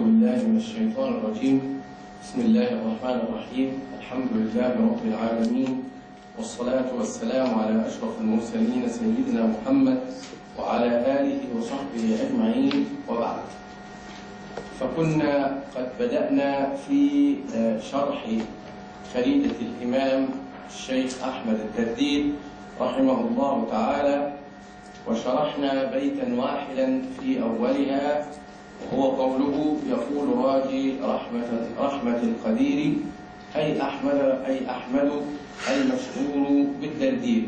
بالله من الشيطان الرجيم بسم الله الرحمن الرحيم الحمد لله رب العالمين والصلاة والسلام على أشرف المرسلين سيدنا محمد وعلى آله وصحبه أجمعين وبعد فكنا قد بدأنا في شرح خريدة الإمام الشيخ أحمد الدردير رحمه الله تعالى وشرحنا بيتا واحدا في أولها وهو قوله يقول راجي رحمة, رحمة القدير أي أحمد أي أحمد المشهور بالدردير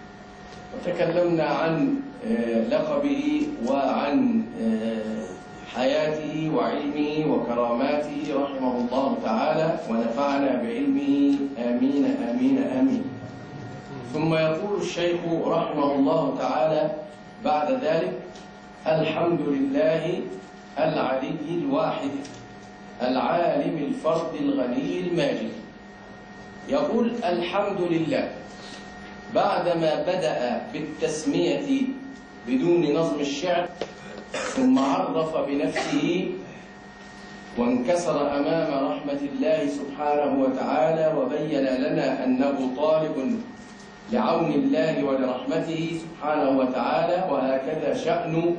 وتكلمنا عن لقبه وعن حياته وعلمه وكراماته رحمه الله تعالى ونفعنا بعلمه آمين آمين آمين ثم يقول الشيخ رحمه الله تعالى بعد ذلك الحمد لله العلي الواحد العالم الفرد الغني الماجد يقول الحمد لله بعدما بدأ بالتسمية بدون نظم الشعر ثم عرف بنفسه وانكسر أمام رحمة الله سبحانه وتعالى وبين لنا أنه طالب لعون الله ولرحمته سبحانه وتعالى وهكذا شأن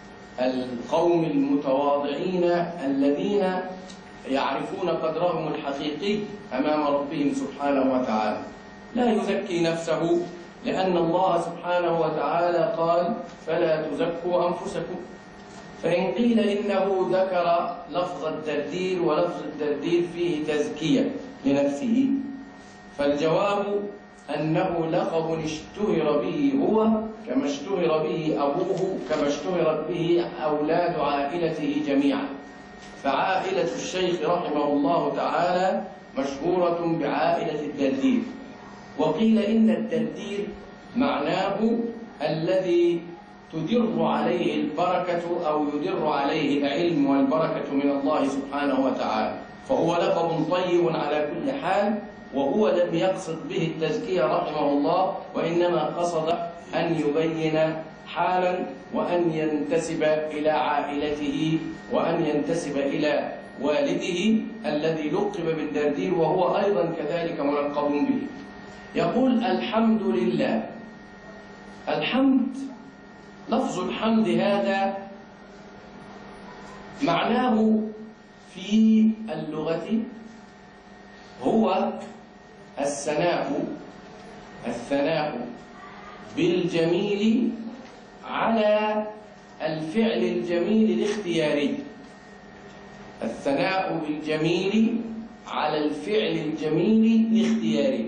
القوم المتواضعين الذين يعرفون قدرهم الحقيقي أمام ربهم سبحانه وتعالى لا يزكي نفسه لأن الله سبحانه وتعالى قال فلا تزكوا أنفسكم فإن قيل إنه ذكر لفظ التردير ولفظ التردير فيه تزكية لنفسه فالجواب أنه لقب اشتهر به هو كما اشتهر به أبوه كما اشتهرت به أولاد عائلته جميعا فعائلة الشيخ رحمه الله تعالى مشهورة بعائلة الدردير وقيل إن الدردير معناه الذي تدر عليه البركة أو يدر عليه العلم والبركة من الله سبحانه وتعالى فهو لقب طيب على كل حال وهو لم يقصد به التزكية رحمه الله وإنما قصد أن يبين حالا وأن ينتسب إلى عائلته وأن ينتسب إلى والده الذي لقب بالدردير وهو أيضا كذلك ملقب به يقول الحمد لله الحمد لفظ الحمد هذا معناه في اللغة هو الثناء الثناء بالجميل على الفعل الجميل الاختياري الثناء بالجميل على الفعل الجميل الاختياري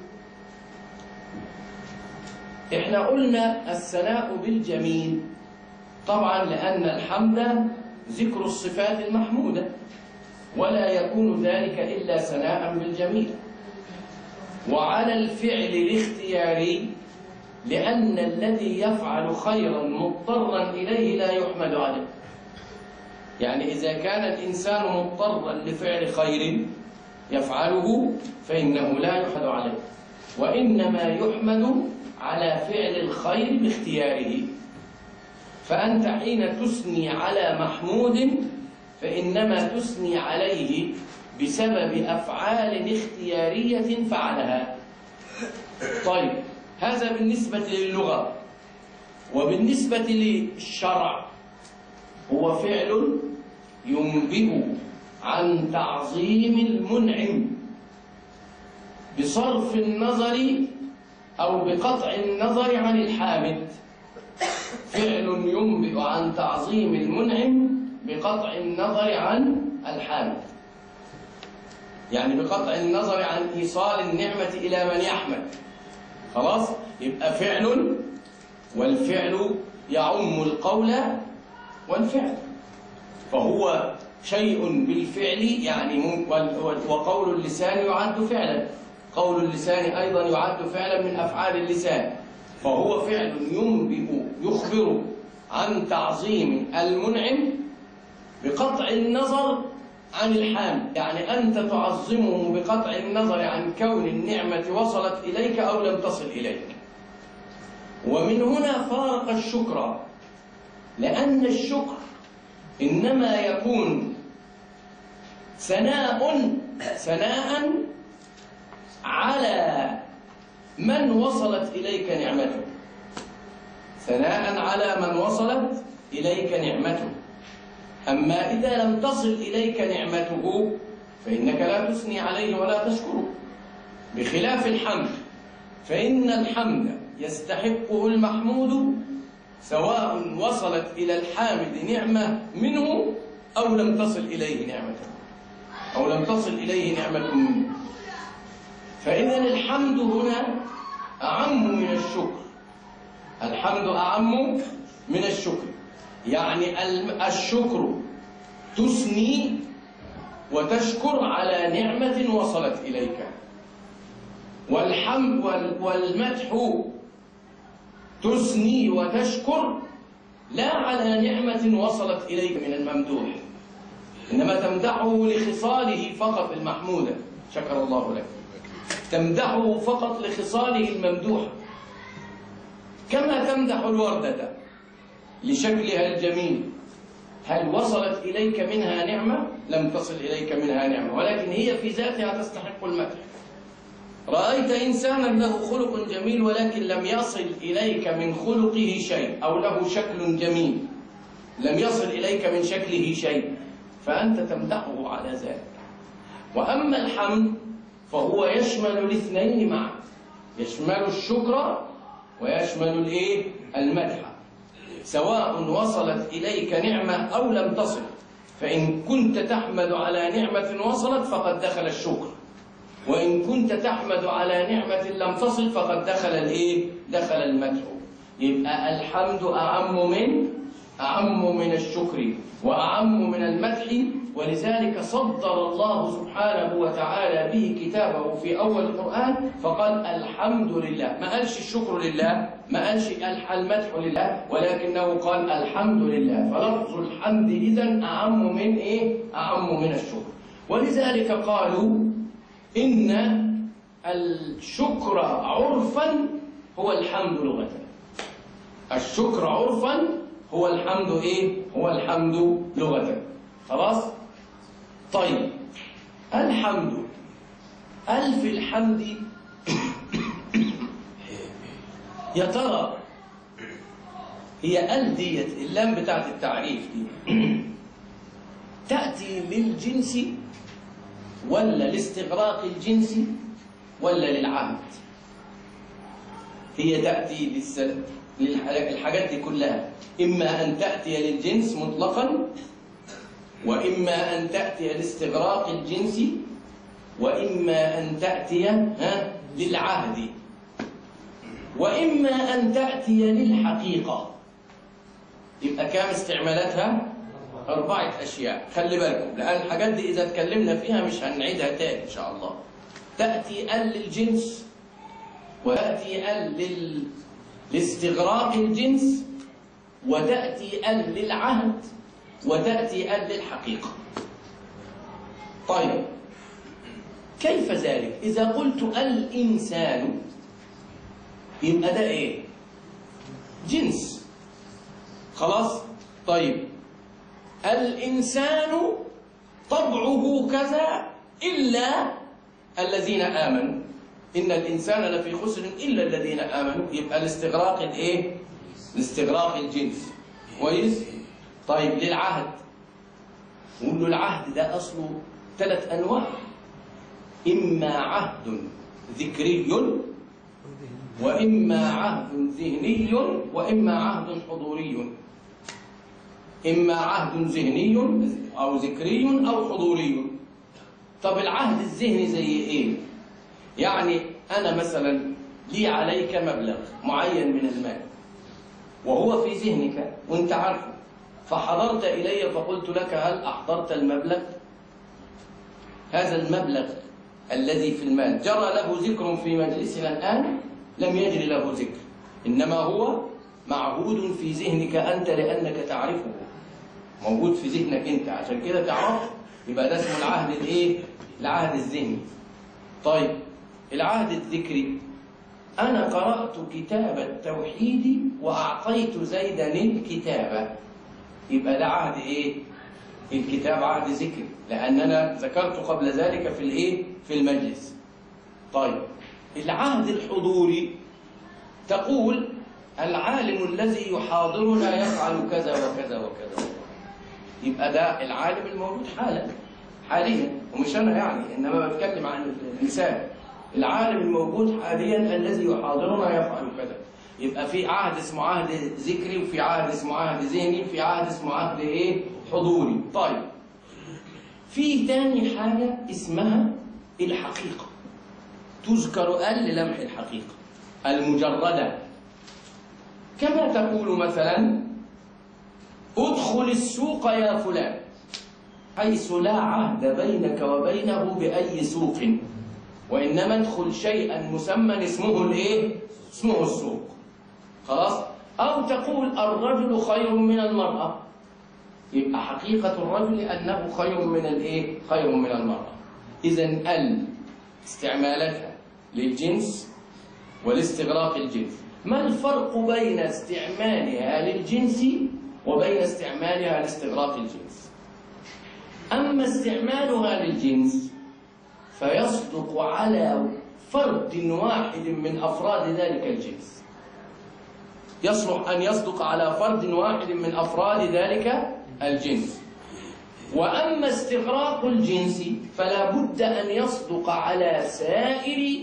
احنا قلنا الثناء بالجميل طبعا لأن الحمد ذكر الصفات المحمودة ولا يكون ذلك إلا ثناء بالجميل وعلى الفعل الاختياري لأن الذي يفعل خيرا مضطرا إليه لا يحمد عليه يعني إذا كان الإنسان مضطرا لفعل خير يفعله فإنه لا يحمد عليه وإنما يحمد على فعل الخير باختياره فأنت حين تثني على محمود فإنما تثني عليه بسبب أفعال اختيارية فعلها طيب هذا بالنسبة للغة وبالنسبة للشرع هو فعل ينبئ عن تعظيم المنعم بصرف النظر أو بقطع النظر عن الحامد فعل ينبئ عن تعظيم المنعم بقطع النظر عن الحامد يعني بقطع النظر عن إيصال النعمة إلى من يحمد خلاص يبقى فعل والفعل يعم القول والفعل فهو شيء بالفعل يعني وقول اللسان يعد فعلا قول اللسان أيضا يعد فعلا من أفعال اللسان فهو فعل ينبئ يخبر عن تعظيم المنعم بقطع النظر عن الحامد يعني أنت تعظمه بقطع النظر عن كون النعمة وصلت إليك أو لم تصل إليك ومن هنا فارق الشكر لأن الشكر إنما يكون ثناء ثناء على من وصلت إليك نعمته ثناء على من وصلت إليك نعمته أما إذا لم تصل إليك نعمته فإنك لا تثني عليه ولا تشكره بخلاف الحمد فإن الحمد يستحقه المحمود سواء وصلت إلى الحامد نعمة منه أو لم تصل إليه نعمته أو لم تصل إليه نعمة منه فإذا الحمد هنا أعم من الشكر الحمد أعم من الشكر يعني الشكر تثني وتشكر على نعمة وصلت إليك والحمد والمدح تثني وتشكر لا على نعمة وصلت إليك من الممدوح إنما تمدحه لخصاله فقط المحمودة شكر الله لك تمدحه فقط لخصاله الممدوحة كما تمدح الوردة لشكلها الجميل هل وصلت إليك منها نعمة؟ لم تصل إليك منها نعمة ولكن هي في ذاتها تستحق المدح رأيت إنسانا له خلق جميل ولكن لم يصل إليك من خلقه شيء أو له شكل جميل لم يصل إليك من شكله شيء فأنت تمدحه على ذلك وأما الحمد فهو يشمل الاثنين معا يشمل الشكر ويشمل الايه المدح سواء وصلت إليك نعمة أو لم تصل فإن كنت تحمد على نعمة وصلت فقد دخل الشكر وإن كنت تحمد على نعمة لم تصل فقد دخل الإيه؟ دخل المدح يبقى الحمد أعم من أعم من الشكر وأعم من المدح ولذلك صدر الله سبحانه وتعالى به كتابه في أول القرآن فقال الحمد لله ما قالش الشكر لله ما قالش المدح لله ولكنه قال الحمد لله فلفظ الحمد إذا أعم من إيه؟ أعم من الشكر ولذلك قالوا إن الشكر عرفا هو الحمد لغة الشكر عرفا هو الحمد إيه؟ هو الحمد لغة خلاص؟ طيب الحمد ألف الحمد يا ترى هي ال ديت اللام بتاعت التعريف دي تأتي للجنس ولا لاستغراق الجنس ولا للعهد هي تأتي للسلب للحاجات دي كلها إما أن تأتي للجنس مطلقا وإما أن تأتي لاستغراق الجنس وإما أن تأتي ها للعهد وإما أن تأتي للحقيقة يبقى كام استعمالاتها؟ أربعة أشياء خلي بالكم لأن الحاجات دي إذا اتكلمنا فيها مش هنعيدها تاني إن شاء الله تأتي ال للجنس وتأتي ال لل... لاستغراق الجنس وتأتي ال للعهد وتأتي ال للحقيقة طيب كيف ذلك إذا قلت الإنسان يبقى ده إيه جنس خلاص طيب الإنسان طبعه كذا إلا الذين آمنوا إن الإنسان لفي خسر إلا الذين آمنوا يبقى الاستغراق الإيه؟ الاستغراق الجنس كويس؟ طيب للعهد نقول له العهد ده أصله ثلاث أنواع إما عهد ذكري وإما عهد ذهني وإما عهد حضوري إما عهد ذهني أو ذكري أو حضوري طب العهد الذهني زي إيه؟ يعني أنا مثلا لي عليك مبلغ معين من المال وهو في ذهنك وانت عارفه فحضرت إلي فقلت لك هل أحضرت المبلغ؟ هذا المبلغ الذي في المال جرى له ذكر في مجلسنا الآن لم يجري له ذكر إنما هو معهود في ذهنك أنت لأنك تعرفه موجود في ذهنك أنت عشان كده تعرف يبقى ده اسمه العهد الإيه؟ العهد الذهني طيب العهد الذكري أنا قرأت كتاب التوحيد وأعطيت زيدا الكتابة يبقى ده عهد إيه؟ الكتاب عهد ذكر لأننا ذكرت قبل ذلك في الإيه؟ في المجلس طيب العهد الحضوري تقول العالم الذي يحاضرنا يفعل كذا وكذا وكذا يبقى ده العالم الموجود حالا حاليا ومش انا يعني انما بتكلم عن الانسان العالم الموجود حاليا الذي يحاضرنا يفعل كذا يبقى في عهد اسمه عهد ذكري وفي عهد اسمه عهد ذهني وفي عهد اسمه عهد ايه حضوري طيب في تاني حاجة اسمها الحقيقة تذكر ال لمح الحقيقة المجردة كما تقول مثلا ادخل السوق يا فلان حيث لا عهد بينك وبينه بأي سوق وإنما ادخل شيئا مسمى اسمه الايه؟ اسمه السوق خلاص؟ أو تقول الرجل خير من المرأة يبقى حقيقة الرجل أنه خير من الايه؟ خير من المرأة إذا ال استعمالتها للجنس والاستغراق الجنس ما الفرق بين استعمالها للجنس وبين استعمالها لاستغراق الجنس أما استعمالها للجنس فيصدق على فرد واحد من أفراد ذلك الجنس يصلح أن يصدق على فرد واحد من أفراد ذلك الجنس وأما استغراق الجنس فلا بد أن يصدق على سائر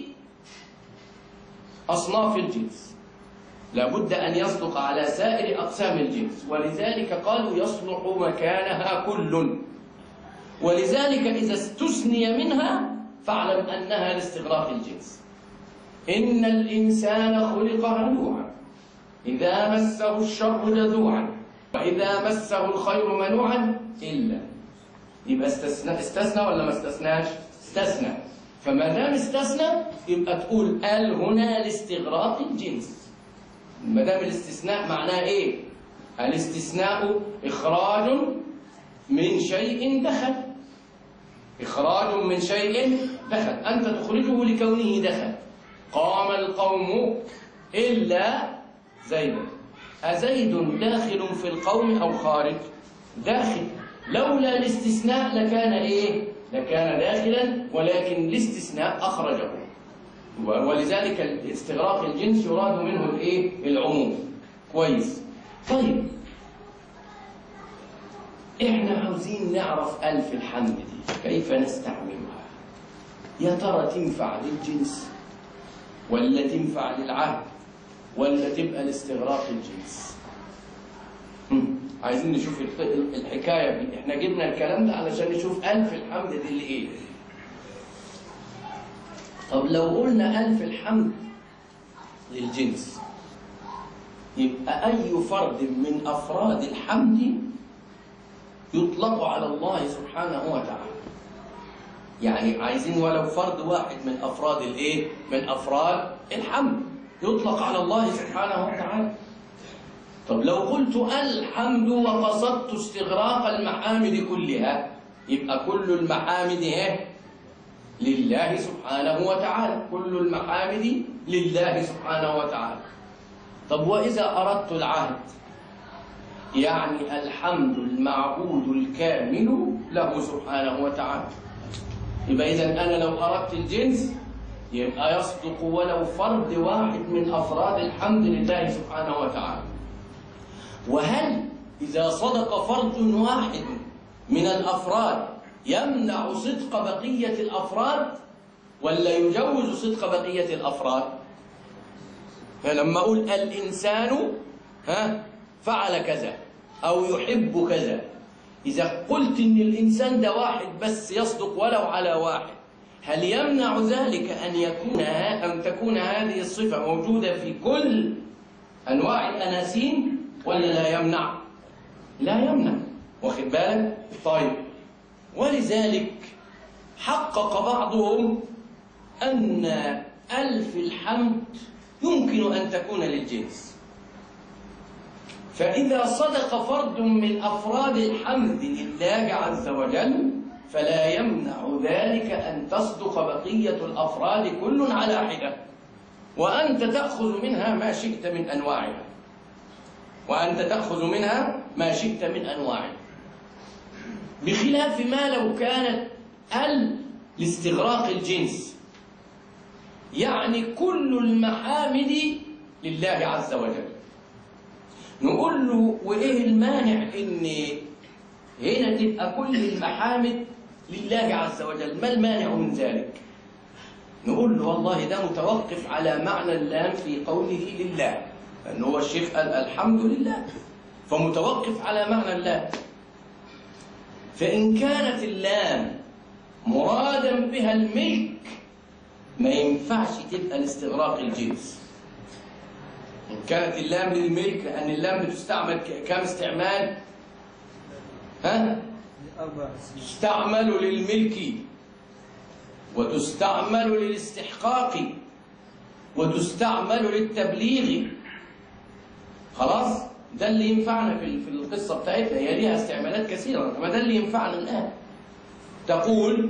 أصناف الجنس لا بد أن يصدق على سائر أقسام الجنس ولذلك قالوا يصلح مكانها كل ولذلك إذا استثني منها فاعلم أنها لاستغراق الجنس إن الإنسان خلق هلوعا إذا مسه الشر جزوعا وإذا مسه الخير منوعا إلا يبقى استثنى استثنى ولا ما استثناش؟ استثنى فما دام استثنى يبقى تقول ال هنا لاستغراق الجنس ما دام الاستثناء معناه ايه؟ الاستثناء اخراج من شيء دخل اخراج من شيء دخل انت تخرجه لكونه دخل قام القوم الا زيدا ازيد داخل في القوم او خارج داخل لولا الاستثناء لكان ايه لكان داخلا ولكن الاستثناء اخرجه ولذلك استغراق الجنس يراد منه الايه العموم كويس طيب احنا عاوزين نعرف الف الحمد دي كيف نستعملها يا ترى تنفع للجنس ولا تنفع للعهد ولا تبقى لاستغراق الجنس هم. عايزين نشوف الحكايه دي احنا جبنا الكلام ده علشان نشوف الف الحمد دي اللي ايه طب لو قلنا ألف الحمد للجنس يبقى أي فرد من أفراد الحمد يطلق على الله سبحانه وتعالى يعني عايزين ولو فرد واحد من أفراد الإيه؟ من أفراد الحمد يطلق على الله سبحانه وتعالى طب لو قلت الحمد وقصدت استغراق المحامد كلها يبقى كل المحامد ايه لله سبحانه وتعالى كل المحامد لله سبحانه وتعالى طب وإذا أردت العهد يعني الحمد المعبود الكامل له سبحانه وتعالى يبقى إذا أنا لو أردت الجنس يبقى يصدق ولو فرد واحد من أفراد الحمد لله سبحانه وتعالى وهل إذا صدق فرد واحد من الأفراد يمنع صدق بقية الأفراد ولا يجوز صدق بقية الأفراد فلما أقول الإنسان ها فعل كذا أو يحب كذا إذا قلت إن الإنسان ده واحد بس يصدق ولو على واحد هل يمنع ذلك أن يكون أن تكون هذه الصفة موجودة في كل أنواع الأناسين ولا لا يمنع؟ لا يمنع واخد بالك؟ طيب ولذلك حقق بعضهم أن ألف الحمد يمكن أن تكون للجنس فإذا صدق فرد من أفراد الحمد لله عز وجل فلا يمنع ذلك أن تصدق بقية الأفراد كل على حدة وأنت تأخذ منها ما شئت من أنواعها وأنت تأخذ منها ما شئت من أنواعها بخلاف ما لو كانت ال لاستغراق الجنس يعني كل المحامد لله عز وجل نقول له وايه المانع ان هنا تبقى كل المحامد لله عز وجل ما المانع من ذلك نقول له والله ده متوقف على معنى اللام في قوله لله لأن هو الشيخ قال الحمد لله فمتوقف على معنى اللام فإن كانت اللام مرادا بها الملك ما ينفعش تبقى لاستغراق الجنس إن كانت اللام للملك لأن اللام بتستعمل كم استعمال؟ ها؟ أربع تستعمل للملك وتستعمل للاستحقاق وتستعمل للتبليغ خلاص ده اللي ينفعنا في في القصه بتاعتنا هي ليها استعمالات كثيره ما ده اللي ينفعنا الان تقول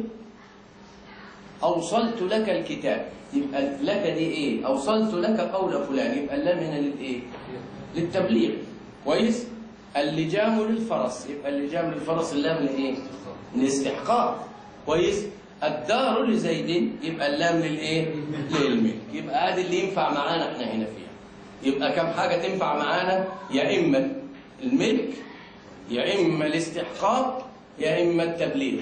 اوصلت لك الكتاب يبقى لك دي ايه اوصلت لك قول فلان يبقى اللام هنا للايه للتبليغ كويس اللجام للفرس يبقى اللجام للفرس اللام لايه للاستحقاق كويس الدار لزيد يبقى اللام للايه للملك يبقى ادي اللي ينفع معانا احنا هنا فيها يبقى كم حاجه تنفع معانا يا اما الملك يا اما الاستحقاق يا اما التبليغ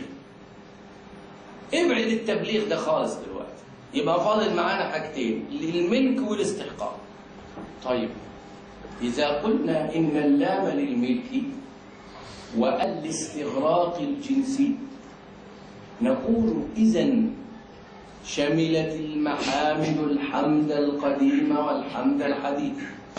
ابعد التبليغ ده خالص دلوقتي يبقى فاضل معانا حاجتين الملك والاستحقاق طيب إذا قلنا إن اللام للملك والاستغراق الجنسي نقول إذا شملت المحامد الحمد القديم والحمد الحديث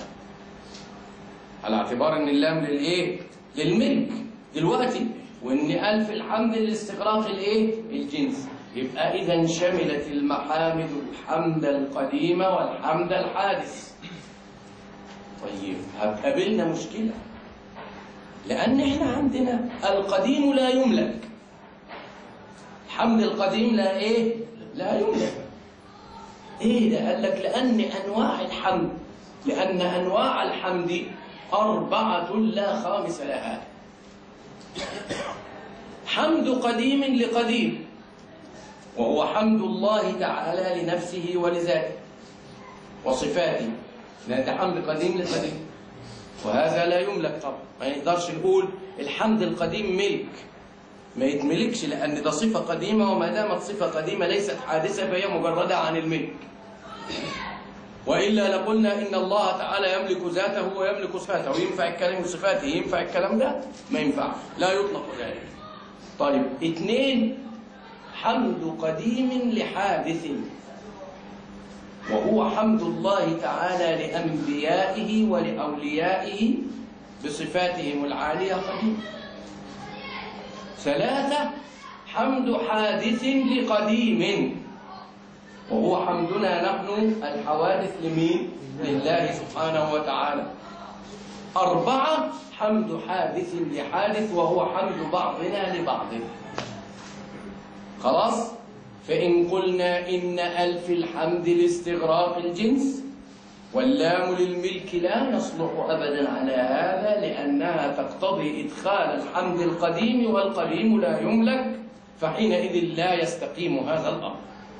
على اعتبار ان اللام للايه للملك دلوقتي وان الف الحمد للاستغراق الايه الجنس يبقى اذا شملت المحامد الحمد القديم والحمد الحادث طيب هتقابلنا مشكله لان احنا عندنا القديم لا يملك الحمد القديم لا ايه لا يملك ايه ده قال لك لان انواع الحمد لان انواع الحمد اربعه لا خامس لها حمد قديم لقديم وهو حمد الله تعالى لنفسه ولذاته وصفاته لان ده حمد قديم لقديم وهذا لا يملك طبعا ما نقدرش نقول الحمد القديم ملك ما يتملكش لأن ده صفة قديمة وما دامت صفة قديمة ليست حادثة فهي مجردة عن الملك وإلا لقلنا إن الله تعالى يملك ذاته ويملك صفاته وينفع الكلام بصفاته ينفع الكلام ده ما ينفع لا يطلق ذلك طيب اثنين حمد قديم لحادث وهو حمد الله تعالى لأنبيائه ولأوليائه بصفاتهم العالية قديم ثلاثة حمد حادث لقديم وهو حمدنا نحن الحوادث لمين؟ لله سبحانه وتعالى أربعة حمد حادث لحادث وهو حمد بعضنا لبعض خلاص؟ فإن قلنا إن ألف الحمد لاستغراق الجنس واللام للملك لا يصلح أبدا على هذا لأنها تقتضي إدخال الحمد القديم والقديم لا يملك فحينئذ لا يستقيم هذا الأمر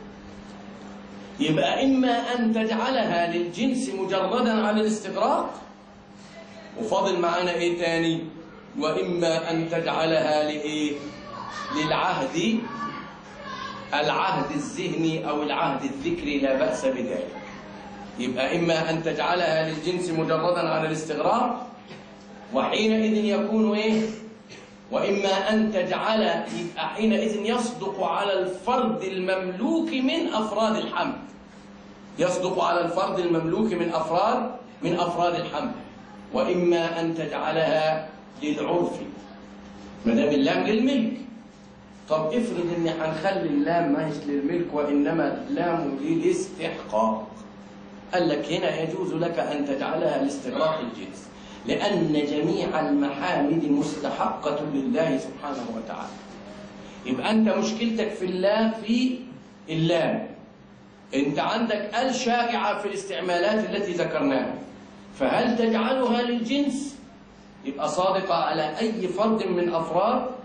يبقى إما أن تجعلها للجنس مجردا عن الاستغراق وفاضل معانا إيه تاني وإما أن تجعلها لإيه للعهد العهد الذهني أو العهد الذكري لا بأس بذلك يبقى إما أن تجعلها للجنس مجردا عن الاستغراق وحينئذ يكون إيه وإما أن تجعل يبقى حينئذ يصدق على الفرد المملوك من أفراد الحمد يصدق على الفرد المملوك من أفراد من أفراد الحمد وإما أن تجعلها للعرف ما دام اللام للملك طب افرض ان هنخلي اللام مش للملك وانما اللام للاستحقاق قال لك هنا يجوز لك أن تجعلها لاستغراق الجنس لأن جميع المحامد مستحقة لله سبحانه وتعالى يبقى أنت مشكلتك في اللام في اللام أنت عندك ال شائعة في الاستعمالات التي ذكرناها فهل تجعلها للجنس يبقى صادقة على أي فرد من أفراد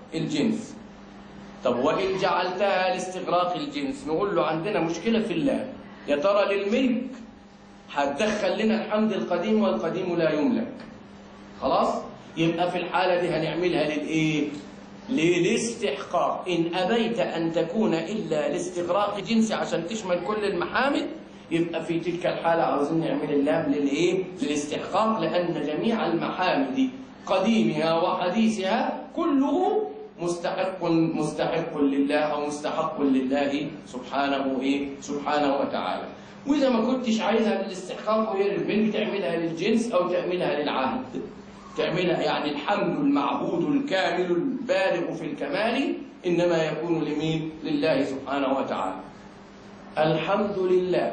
الجنس طب وإن جعلتها لاستغراق الجنس نقول له عندنا مشكلة في الله يا ترى للملك هتدخل لنا الحمد القديم والقديم لا يملك خلاص يبقى في الحالة دي هنعملها للإيه للاستحقاق إن أبيت أن تكون إلا لاستغراق جنسي عشان تشمل كل المحامد يبقى في تلك الحالة عاوزين نعمل اللام للإيه؟ للاستحقاق لأن جميع المحامد قديمها وحديثها كله مستحق مستحق لله أو مستحق لله سبحانه إيه؟ سبحانه وتعالى وإذا ما كنتش عايزها للاستحقاق وهي للبنت تعملها للجنس أو تعملها للعهد تعملها يعني الحمد المعبود الكامل البالغ في الكمال إنما يكون لمين؟ لله سبحانه وتعالى الحمد لله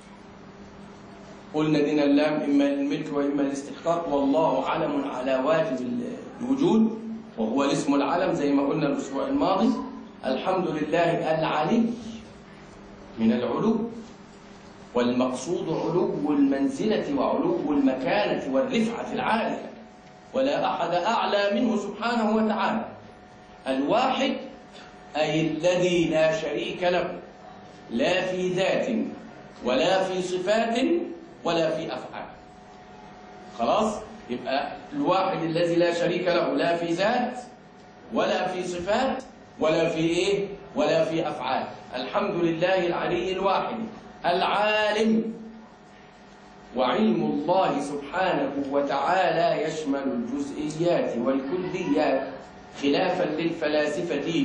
قلنا دين اللام إما للملك وإما للاستحقاق والله علم على واجب الوجود وهو الاسم العلم زي ما قلنا الأسبوع الماضي الحمد لله العلي من العلو والمقصود علو المنزلة وعلو المكانة والرفعة العالية ولا أحد أعلى منه سبحانه وتعالى الواحد أي الذي لا شريك له لا في ذات ولا في صفات ولا في أفعال خلاص يبقى الواحد الذي لا شريك له لا في ذات ولا في صفات ولا في إيه ولا في أفعال الحمد لله العلي الواحد العالم وعلم الله سبحانه وتعالى يشمل الجزئيات والكليات خلافا للفلاسفة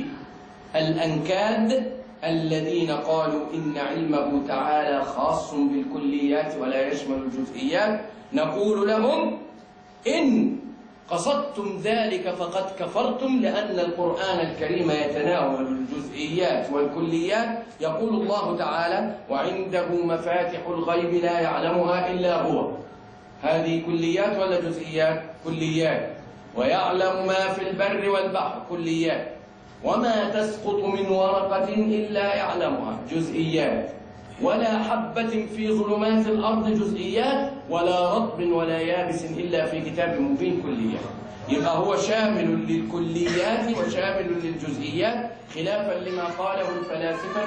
الأنكاد الذين قالوا إن علمه تعالى خاص بالكليات ولا يشمل الجزئيات نقول لهم إن قصدتم ذلك فقد كفرتم لأن القرآن الكريم يتناول الجزئيات والكليات يقول الله تعالى وعنده مفاتح الغيب لا يعلمها إلا هو هذه كليات ولا جزئيات كليات ويعلم ما في البر والبحر كليات وما تسقط من ورقة إلا يعلمها جزئيات ولا حبة في ظلمات الأرض جزئيات ولا رطب ولا يابس إلا في كتاب مبين كليات يبقى هو شامل للكليات وشامل للجزئيات خلافا لما قاله الفلاسفة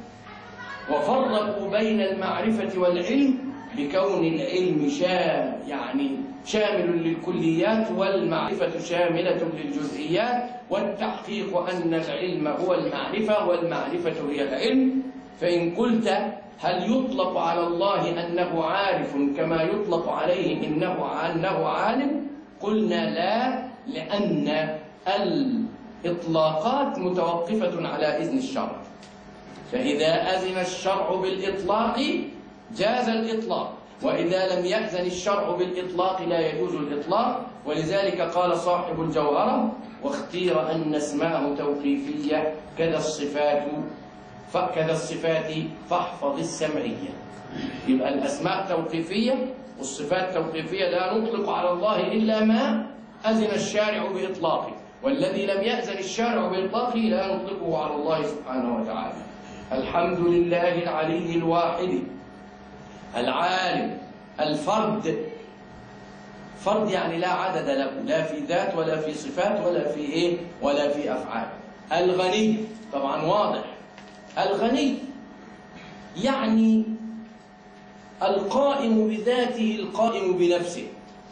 وفرقوا بين المعرفة والعلم بكون العلم شام يعني شامل للكليات والمعرفة شاملة للجزئيات والتحقيق أن العلم هو المعرفة والمعرفة هي العلم فإن قلت هل يطلق على الله أنه عارف كما يطلق عليه إنه أنه عالم قلنا لا لأن الإطلاقات متوقفة على إذن الشرع فإذا أذن الشرع بالإطلاق جاز الإطلاق وإذا لم يأذن الشرع بالإطلاق لا يجوز الإطلاق ولذلك قال صاحب الجوهرة واختير أن اسماه توقيفية كذا الصفات فكذا الصفات فاحفظ السمعية يبقى الأسماء توقيفية والصفات توقيفية لا نطلق على الله إلا ما أذن الشارع بإطلاقه والذي لم يأذن الشارع بإطلاقه لا نطلقه على الله سبحانه وتعالى الحمد لله العلي الواحد العالم الفرد فرد يعني لا عدد له لا في ذات ولا في صفات ولا في ايه ولا في افعال الغني طبعا واضح الغني يعني القائم بذاته القائم بنفسه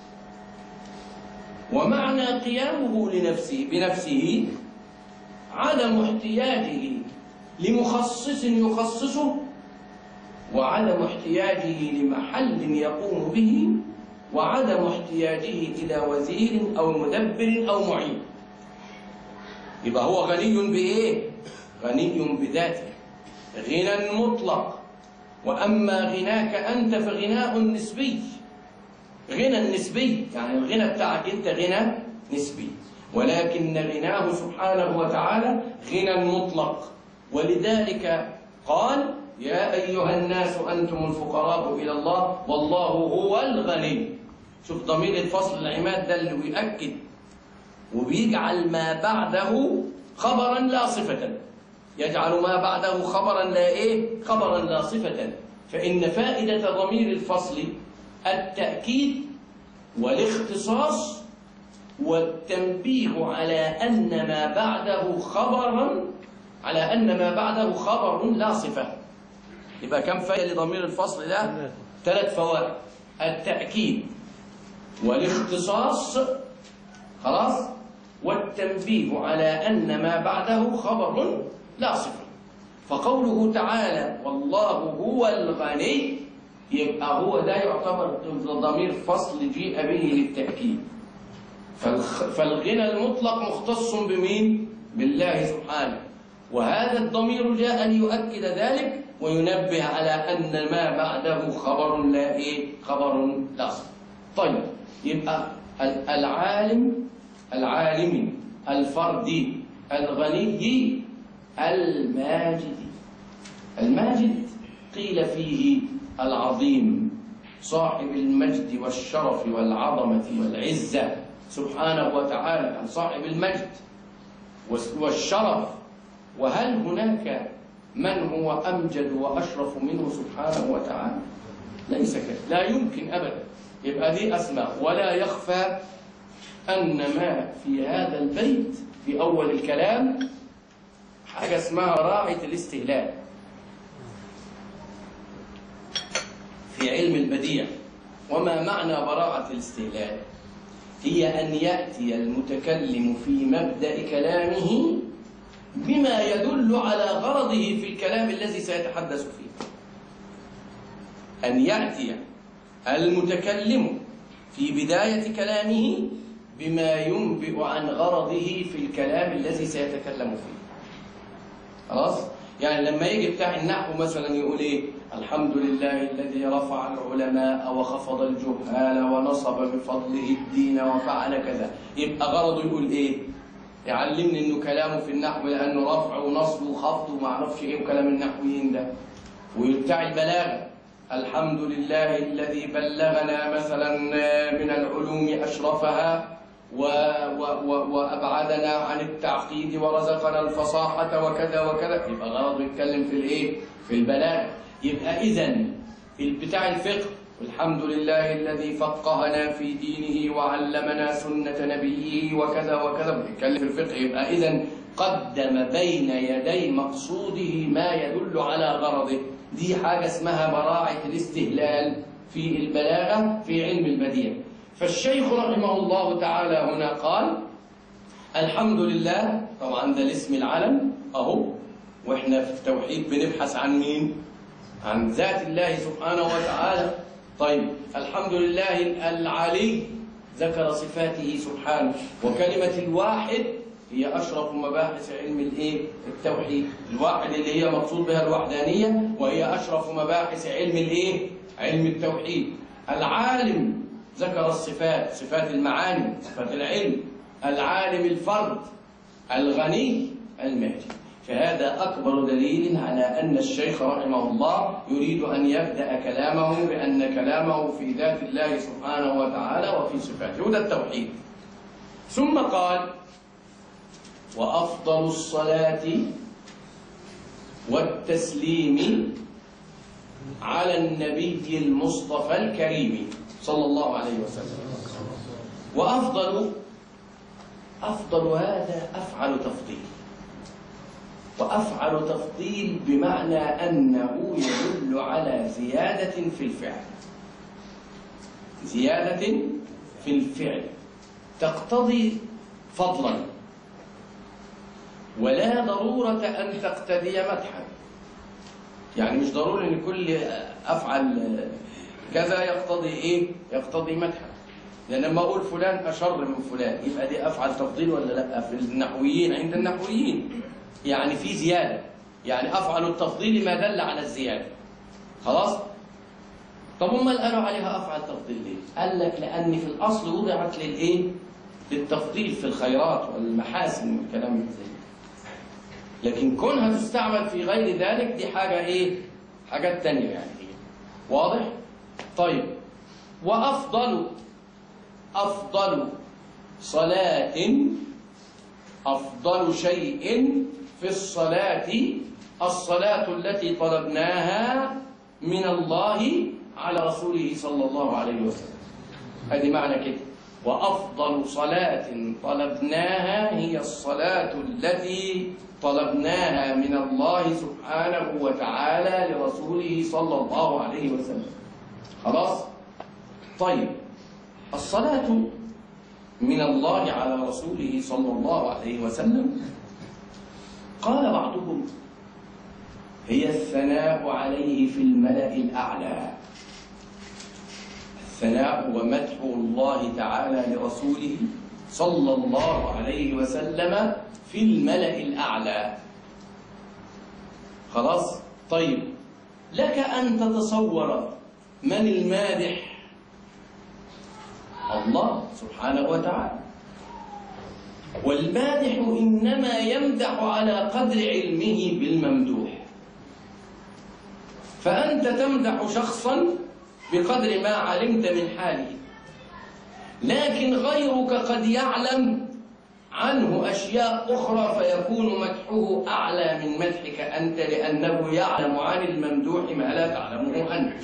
ومعنى قيامه لنفسه بنفسه عدم احتياجه لمخصص يخصصه وعدم احتياجه لمحل يقوم به وعدم احتياجه إلى وزير أو مدبر أو معين يبقى هو غني بإيه؟ غني بذاته غنى مطلق وأما غناك أنت فغناء نسبي غنى نسبي يعني الغنى بتاعك أنت غنى نسبي ولكن غناه سبحانه وتعالى غنى مطلق ولذلك قال يا أيها الناس أنتم الفقراء إلى الله والله هو الغني شوف ضمير الفصل العماد ده اللي بيأكد وبيجعل ما بعده خبرا لا صفة يجعل ما بعده خبرا لا إيه خبرا لا صفة فإن فائدة ضمير الفصل التأكيد والاختصاص والتنبيه على أن ما بعده خبرا على أن ما بعده خبر لا صفة يبقى كم فائدة لضمير الفصل ده؟ ثلاث فوائد التأكيد والاختصاص خلاص والتنبيه على أن ما بعده خبر لا صفة فقوله تعالى والله هو الغني يبقى هو ده يعتبر ضمير فصل جيء به للتأكيد فالخ- فالغنى المطلق مختص بمين؟ بالله سبحانه وهذا الضمير جاء ليؤكد ذلك وينبه على أن ما بعده خبر لا إيه؟ خبر لا صفة طيب يبقى ال- العالم العالم الفردي الغني الماجد الماجد قيل فيه العظيم صاحب المجد والشرف والعظمة والعزة سبحانه وتعالى عن صاحب المجد والس- والشرف وهل هناك من هو أمجد وأشرف منه سبحانه وتعالى ليس كذا لا يمكن أبدا يبقى دي أسماء ولا يخفى أن ما في هذا البيت في أول الكلام حاجة اسمها راعة الاستهلال في علم البديع وما معنى براعة الاستهلال هي أن يأتي المتكلم في مبدأ كلامه بما يدل على غرضه في الكلام الذي سيتحدث فيه أن يأتي المتكلم في بداية كلامه بما ينبئ عن غرضه في الكلام الذي سيتكلم فيه خلاص يعني لما يجي بتاع النحو مثلا يقول ايه الحمد لله الذي رفع العلماء وخفض الجهال ونصب بفضله الدين وفعل كذا يبقى غرضه يقول ايه يعلمني انه كلامه في النحو لانه رفع ونصب وخفض وما اعرفش ايه وكلام النحويين ده وبتاع البلاغه الحمد لله الذي بلغنا مثلا من العلوم اشرفها و و و وابعدنا عن التعقيد ورزقنا الفصاحه وكذا وكذا يبقى غرضه يتكلم في الايه؟ في البلاغه يبقى اذا في بتاع الفقه الحمد لله الذي فقهنا في دينه وعلمنا سنة نبيه وكذا وكذا بيتكلم في الفقه يبقى إذا قدم بين يدي مقصوده ما يدل على غرضه دي حاجة اسمها براعة الاستهلال في البلاغة في علم البديع فالشيخ رحمه الله تعالى هنا قال الحمد لله طبعا ده الاسم العلم أهو وإحنا في التوحيد بنبحث عن مين؟ عن ذات الله سبحانه وتعالى طيب الحمد لله العلي ذكر صفاته سبحانه وكلمة الواحد هي أشرف مباحث علم الإيه؟ التوحيد الواحد اللي هي مقصود بها الوحدانية وهي أشرف مباحث علم الإيه؟ علم التوحيد العالم ذكر الصفات صفات المعاني صفات العلم العالم الفرد الغني الماجد فهذا أكبر دليل على أن الشيخ رحمه الله يريد أن يبدأ كلامه بأن كلامه في ذات الله سبحانه وتعالى وفي صفاته وده التوحيد ثم قال وأفضل الصلاة والتسليم على النبي المصطفى الكريم صلى الله عليه وسلم وأفضل أفضل هذا أفعل تفضيل وأفعل تفضيل بمعنى أنه يدل على زيادة في الفعل زيادة في الفعل تقتضي فضلا ولا ضرورة أن تقتدي مدحا يعني مش ضروري أن كل أفعل كذا يقتضي إيه؟ يقتضي مدحا لأن لما أقول فلان أشر من فلان يبقى دي أفعل تفضيل ولا لا في النحويين عند النحويين يعني في زيادة يعني أفعل التفضيل ما دل على الزيادة خلاص طب امال قالوا عليها أفعل تفضيل ليه قال لك لأن في الأصل وضعت للإيه للتفضيل في الخيرات والمحاسن والكلام من زي لكن كونها تستعمل في غير ذلك دي حاجة إيه حاجات تانية يعني واضح طيب وأفضل أفضل صلاة أفضل شيء في الصلاة الصلاة التي طلبناها من الله على رسوله صلى الله عليه وسلم هذه معنى كده وأفضل صلاة طلبناها هي الصلاة التي طلبناها من الله سبحانه وتعالى لرسوله صلى الله عليه وسلم خلاص طيب الصلاة من الله على رسوله صلى الله عليه وسلم قال بعضهم هي الثناء عليه في الملأ الأعلى الثناء ومدح الله تعالى لرسوله صلى الله عليه وسلم في الملأ الأعلى خلاص طيب لك أن تتصور من المادح الله سبحانه وتعالى والمادح إنما يمدح على قدر علمه بالممدوح فأنت تمدح شخصا بقدر ما علمت من حاله لكن غيرك قد يعلم عنه أشياء أخرى فيكون مدحه أعلى من مدحك أنت لأنه يعلم عن الممدوح ما لا تعلمه أنت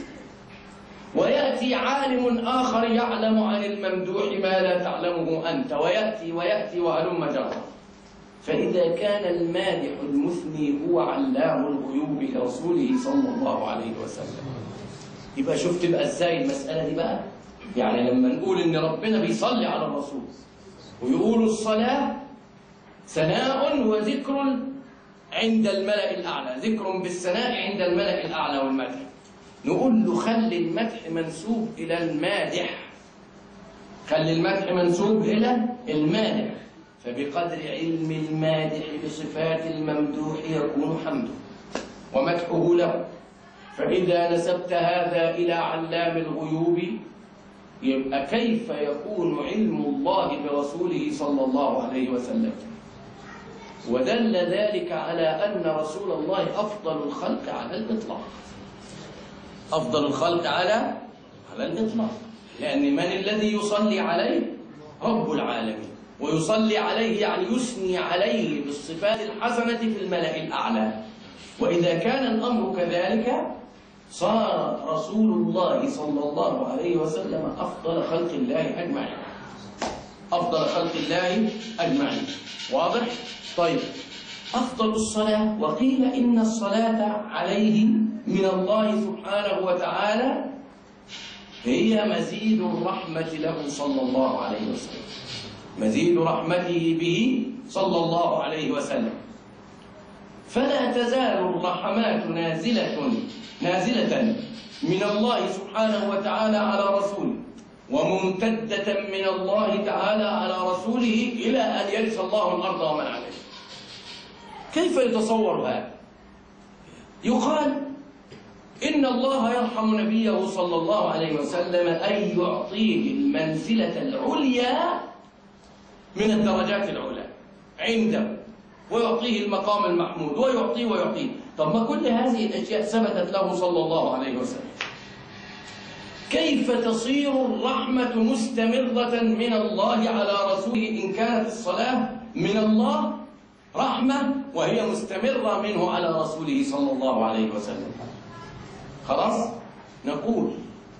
ويأتي عالم آخر يعلم عن الممدوح ما لا تعلمه أنت ويأتي ويأتي وهلم جرا فإذا كان المادح المثني هو علام الغيوب لرسوله صلى الله عليه وسلم يبقى شفت بقى ازاي المسألة دي بقى يعني لما نقول إن ربنا بيصلي على الرسول ويقول الصلاة ثناء وذكر عند الملأ الأعلى ذكر بالثناء عند الملأ الأعلى والمدح نقول له خلي المدح منسوب إلى المادح خلي المدح منسوب إلى المادح فبقدر علم المادح بصفات الممدوح يكون حمده ومدحه له فإذا نسبت هذا إلى علام الغيوب يبقى كيف يكون علم الله برسوله صلى الله عليه وسلم ودل ذلك على أن رسول الله أفضل الخلق على الإطلاق أفضل الخلق على على الإطلاق لأن من الذي يصلي عليه رب العالمين ويصلي عليه يعني يثني عليه بالصفات الحسنة في الملأ الأعلى وإذا كان الأمر كذلك صار رسول الله صلى الله عليه وسلم أفضل خلق الله أجمعين أفضل خلق الله أجمعين واضح؟ طيب أفضل الصلاة وقيل إن الصلاة عليه من الله سبحانه وتعالى هي مزيد الرحمة له صلى الله عليه وسلم مزيد رحمته به صلى الله عليه وسلم فلا تزال الرحمات نازلة نازلة من الله سبحانه وتعالى على رسوله وممتدة من الله تعالى على رسوله إلى أن يرث الله الأرض ومن عليها كيف يتصور هذا؟ يقال إن الله يرحم نبيه صلى الله عليه وسلم أن يعطيه المنزلة العليا من الدرجات العلى عنده ويعطيه المقام المحمود ويعطيه ويعطيه طب ما كل هذه الأشياء ثبتت له صلى الله عليه وسلم كيف تصير الرحمة مستمرة من الله على رسوله إن كانت الصلاة من الله رحمة وهي مستمرة منه على رسوله صلى الله عليه وسلم خلاص نقول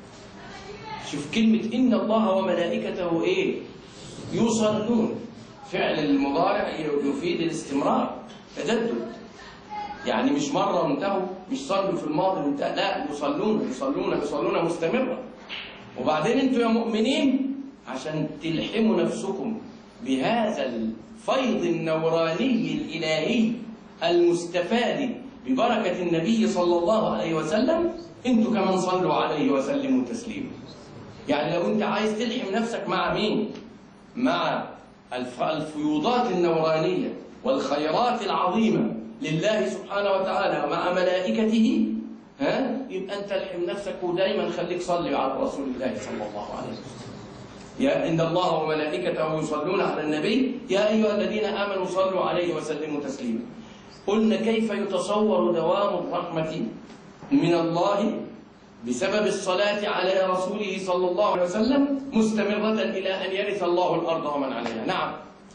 شوف كلمة إن الله وملائكته إيه يصلون فعل المضارع يفيد الاستمرار تجدد يعني مش مرة وانتهوا مش صلوا في الماضي وانتهى لا يصلون يصلون يصلون مستمرة وبعدين انتوا يا مؤمنين عشان تلحموا نفسكم بهذا الفيض النوراني الإلهي المستفاد ببركة النبي صلى الله عليه وسلم انتوا كمان صلوا عليه وسلموا تسليما يعني لو انت عايز تلحم نفسك مع مين مع الفيوضات النورانية والخيرات العظيمة لله سبحانه وتعالى ومع ملائكته ها يبقى انت الحم نفسك ودايما خليك صلي على رسول الله صلى الله عليه وسلم يا ان الله وملائكته يصلون على النبي يا ايها الذين امنوا صلوا عليه وسلموا تسليما قلنا كيف يتصور دوام الرحمه من الله بسبب الصلاة على رسوله صلى الله عليه وسلم مستمرة إلى أن يرث الله الأرض ومن عليها نعم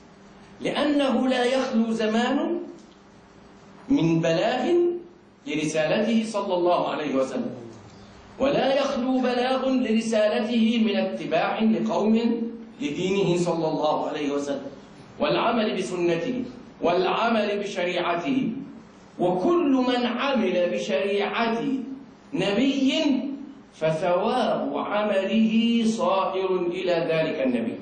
لأنه لا يخلو زمان من بلاغ لرسالته صلى الله عليه وسلم ولا يخلو بلاغ لرسالته من اتباع لقوم لدينه صلى الله عليه وسلم والعمل بسنته والعمل بشريعته وكل من عمل بشريعة نبي فثواب عمله صائر إلى ذلك النبي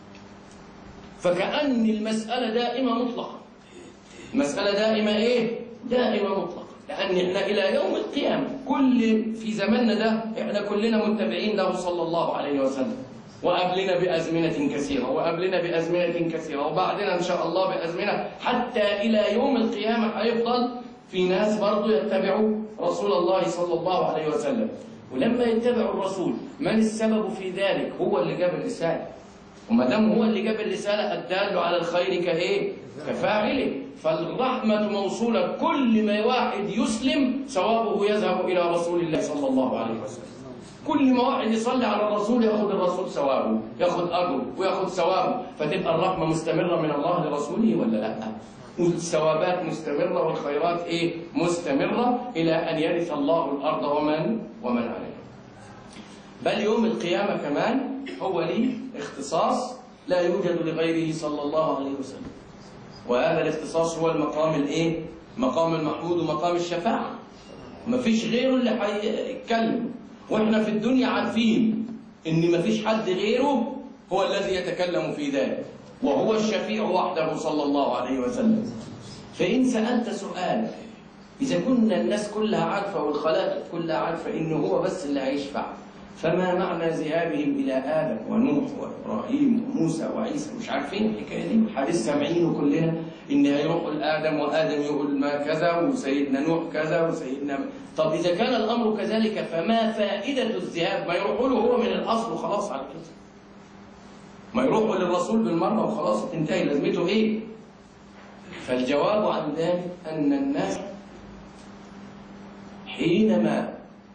فكأن المسألة دائمة مطلقة المسألة دائمة إيه؟ دائمة مطلقة لأن إحنا إلى يوم القيامة كل في زماننا ده إحنا كلنا متبعين له صلى الله عليه وسلم وقبلنا بأزمنة كثيرة وقبلنا بأزمنة كثيرة وبعدنا إن شاء الله بأزمنة حتى إلى يوم القيامة هيفضل في ناس برضو يتبعوا رسول الله صلى الله عليه وسلم ولما يتبعوا الرسول من السبب في ذلك هو اللي جاب الرسالة وما دام هو اللي جاب الرسالة الدال على الخير كإيه؟ كفاعله فالرحمة موصولة كل ما واحد يسلم ثوابه يذهب إلى رسول الله صلى الله عليه وسلم كل ما واحد يصلي على الرسول ياخذ الرسول ثوابه ياخذ اجره وياخذ ثوابه فتبقى الرحمه مستمره من الله لرسوله ولا لا والثوابات مستمره والخيرات ايه مستمره الى ان يرث الله الارض ومن ومن عليها بل يوم القيامه كمان هو ليه اختصاص لا يوجد لغيره صلى الله عليه وسلم وهذا الاختصاص هو المقام الايه مقام المحمود ومقام الشفاعه مفيش غيره اللي هيتكلم واحنا في الدنيا عارفين ان مفيش حد غيره هو الذي يتكلم في ذلك وهو الشفيع وحده صلى الله عليه وسلم فإن سألت سؤال إذا كنا الناس كلها عارفة والخلائق كلها عارفة إنه هو بس اللي هيشفع فما معنى ذهابهم إلى آدم ونوح وإبراهيم وموسى وعيسى مش عارفين الحكاية دي حديث سامعينه كلنا إن هيروحوا لآدم وآدم يقول ما كذا وسيدنا نوح كذا وسيدنا طب إذا كان الأمر كذلك فما فائدة الذهاب ما يروحوا له هو من الأصل وخلاص على كده ما يروحوا للرسول بالمرة وخلاص تنتهي لازمته إيه فالجواب عن ذلك أن الناس حينما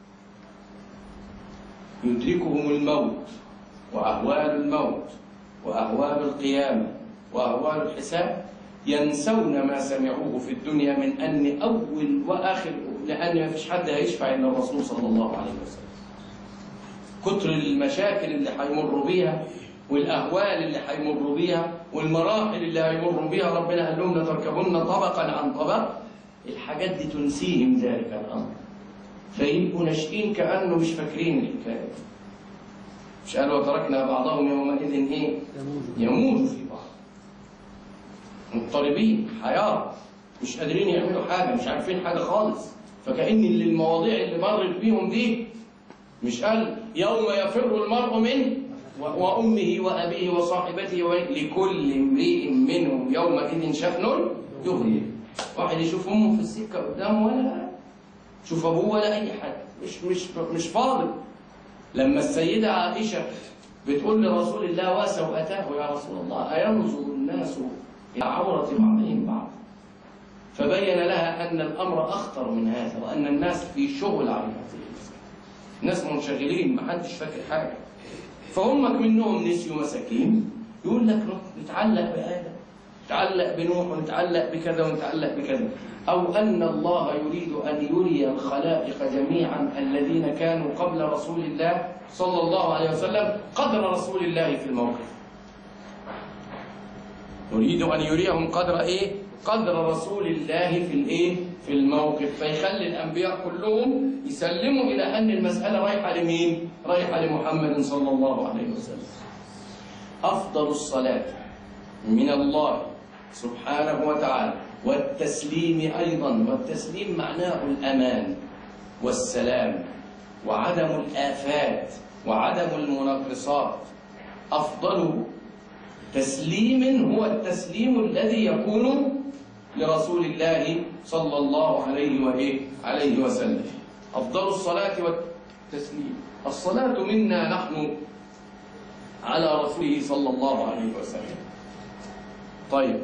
يدركهم الموت وأهوال الموت وأهوال القيامة وأهوال الحساب ينسون ما سمعوه في الدنيا من أن أول وآخر لأن ما فيش حد هيشفع إلا الرسول صلى الله عليه وسلم كتر المشاكل اللي هيمروا بيها والأهوال اللي هيمروا بيها والمراحل اللي هيمروا بيها ربنا قال لهم لتركبن طبقا عن طبق الحاجات دي تنسيهم ذلك الأمر فيبقوا ناشئين كأنه مش فاكرين الحكاية مش قالوا وتركنا بعضهم يومئذ ايه؟ يموج في بعض مضطربين حياة مش قادرين يعملوا حاجة مش عارفين حاجة خالص فكأن اللي المواضيع اللي مرت بيهم دي مش قال يوم يفر المرء من وأمه وأبيه وصاحبته لكل امرئ منهم يومئذ شأن يغنيه واحد يشوف أمه في السكة قدامه ولا شوف أبوه ولا أي حاجة مش مش مش فاضل لما السيدة عائشة بتقول لرسول الله وسوءته يا رسول الله أينظر الناس إلى عورة بعضهم بعض فبين لها أن الأمر أخطر من هذا وأن الناس في شغل على هذه الناس منشغلين ما حدش فاكر حاجة فهم منهم نسيوا مساكين يقول لك نتعلق بآدم نتعلق بنوح ونتعلق بكذا ونتعلق بكذا أو أن الله يريد أن يري الخلائق جميعا الذين كانوا قبل رسول الله صلى الله عليه وسلم قدر رسول الله في الموقف يريد أن يريهم قدر إيه؟ قدر رسول الله في الإيه؟ في الموقف فيخلي الأنبياء كلهم يسلموا إلى أن المسألة رايحة لمين؟ رايحة لمحمد صلى الله عليه وسلم أفضل الصلاة من الله سبحانه وتعالى والتسليم أيضا والتسليم معناه الأمان والسلام وعدم الآفات وعدم المنقصات أفضل تسليم هو التسليم الذي يكون لرسول الله صلى الله عليه وإيه عليه وسلم أفضل الصلاة والتسليم الصلاة منا نحن على رسوله صلى الله عليه وسلم طيب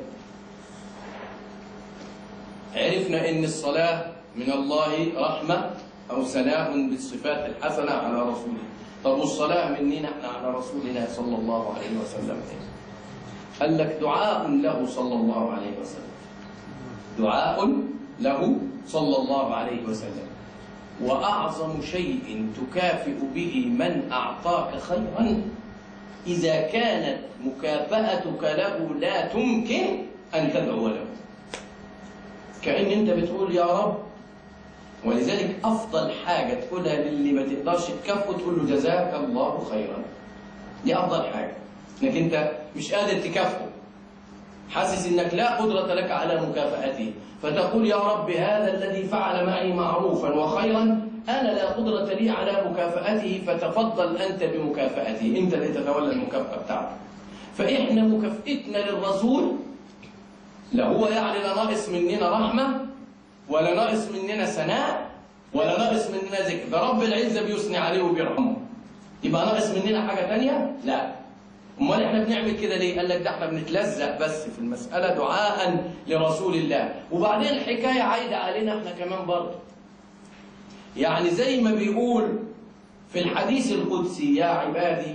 عرفنا ان الصلاه من الله رحمه او ثناء بالصفات الحسنه على رسوله طب والصلاه مننا احنا على رسولنا صلى الله عليه وسلم قال لك دعاء له صلى الله عليه وسلم دعاء له صلى الله عليه وسلم واعظم شيء تكافئ به من اعطاك خيرا إذا كانت مكافأتك له لا تمكن أن تدعو له كأن أنت بتقول يا رب ولذلك أفضل حاجة تقولها للي ما تقدرش تكافئه تقول له جزاك الله خيرا دي أفضل حاجة إنك أنت مش قادر تكافئه حاسس إنك لا قدرة لك على مكافأته فتقول يا رب هذا الذي فعل معي معروفا وخيرا أنا لا قدرة لي على مكافأته فتفضل أنت بمكافأته أنت اللي تتولى المكافأة بتاعته فإحنا مكافئتنا للرسول لا هو يعني لا ناقص مننا رحمة ولا ناقص مننا ثناء ولا ناقص مننا ذكر ده رب العزة بيثني عليه وبيرحمه يبقى ناقص مننا حاجة تانية؟ لا امال احنا بنعمل كده ليه؟ قال لك ده احنا بنتلزق بس في المسألة دعاء لرسول الله وبعدين الحكاية عايدة علينا احنا كمان برضه يعني زي ما بيقول في الحديث القدسي يا عبادي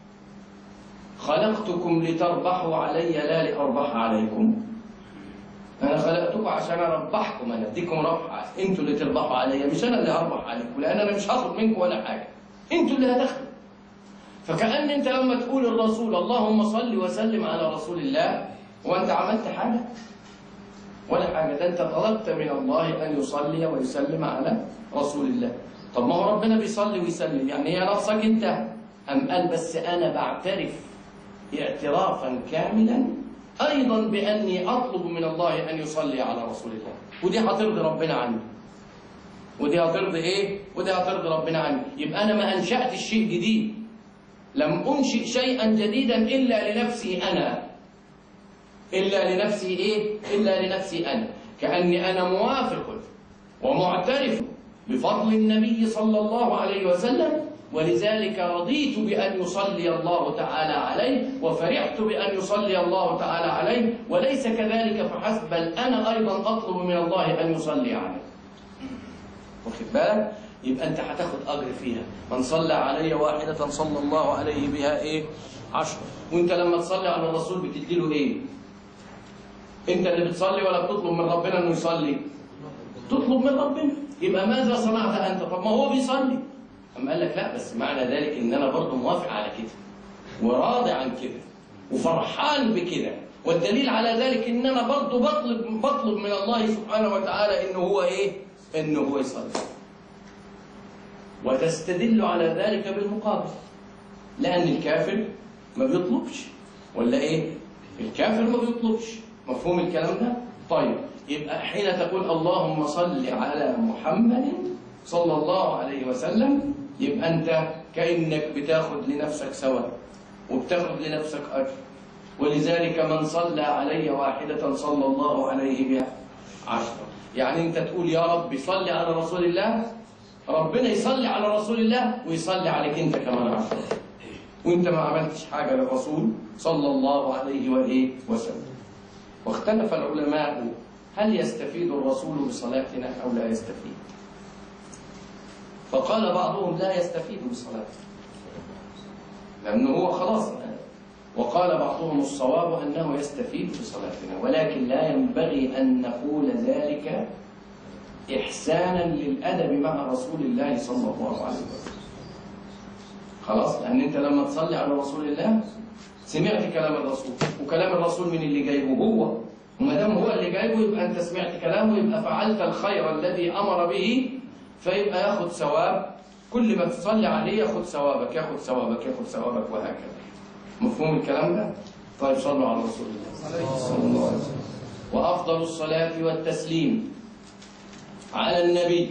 خلقتكم لتربحوا علي لا لأربح عليكم أنا خلقتكم عشان أربحكم أنا أديكم ربح أنتوا اللي تربحوا عليا مش أنا اللي هربح عليكم لأن أنا مش هاخد منكم ولا حاجة أنتوا اللي هتاخدوا فكأن أنت لما تقول الرسول اللهم صل وسلم على رسول الله وأنت عملت حاجة ولا حاجة ده أنت طلبت من الله أن يصلي ويسلم على رسول الله طب ما هو ربنا بيصلي ويسلم يعني هي ناقصك أنت أم قال بس أنا بعترف اعترافا كاملا أيضا بأني أطلب من الله أن يصلي على رسول الله ودي هترضي ربنا عني ودي هترضي إيه؟ ودي هترضي ربنا عني يبقى أنا ما أنشأتش شيء جديد لم أنشئ شيئا جديدا إلا لنفسي أنا إلا لنفسي إيه؟ إلا لنفسي أنا كأني أنا موافق ومعترف بفضل النبي صلى الله عليه وسلم ولذلك رضيت بأن يصلي الله تعالى عليه وفرحت بأن يصلي الله تعالى عليه وليس كذلك فحسب بل أنا أيضا أطلب من الله أن يصلي عليه واخد بالك؟ يبقى أنت هتاخد أجر فيها من صلى علي واحدة صلى الله عليه بها إيه؟ عشرة وأنت لما تصلي على الرسول بتدي له إيه؟ أنت اللي بتصلي ولا بتطلب من ربنا إنه يصلي؟ تطلب من ربنا يبقى ماذا صنعت أنت؟ طب ما هو بيصلي أم قال لك لا بس معنى ذلك إن أنا برضه موافق على كده وراضي عن كده وفرحان بكده والدليل على ذلك إن أنا برضه بطلب بطلب من الله سبحانه وتعالى إنه هو إيه؟ إنه هو يصلي وتستدل على ذلك بالمقابل لأن الكافر ما بيطلبش ولا إيه؟ الكافر ما بيطلبش مفهوم الكلام ده؟ طيب يبقى حين تقول اللهم صل على محمد صلى الله عليه وسلم يبقى أنت كأنك بتاخد لنفسك ثواب وبتاخد لنفسك أجر ولذلك من صلى علي واحدة صلى الله عليه بها عشرة يعني أنت تقول يا رب صل على رسول الله ربنا يصلي على رسول الله ويصلي عليك أنت كمان عشرة وأنت ما عملتش حاجة للرسول صلى الله عليه وآله وسلم واختلف العلماء هل يستفيد الرسول بصلاتنا أو لا يستفيد فقال بعضهم لا يستفيد بصلاته لأنه هو خلاص وقال بعضهم الصواب أنه يستفيد بصلاتنا ولكن لا ينبغي أن نقول ذلك إحسانا للأدب مع رسول الله صلى الله عليه وسلم خلاص لأن أنت لما تصلي على رسول الله سمعت كلام الرسول وكلام الرسول من اللي جايبه هو وما دام هو اللي جايبه يبقى أنت سمعت كلامه يبقى فعلت الخير الذي أمر به فيبقى ياخد ثواب كل ما تصلي عليه ياخد ثوابك ياخد ثوابك ياخد ثوابك وهكذا مفهوم الكلام ده؟ طيب صلوا على رسول الله صلى الله عليه وسلم وأفضل الصلاة والتسليم على النبي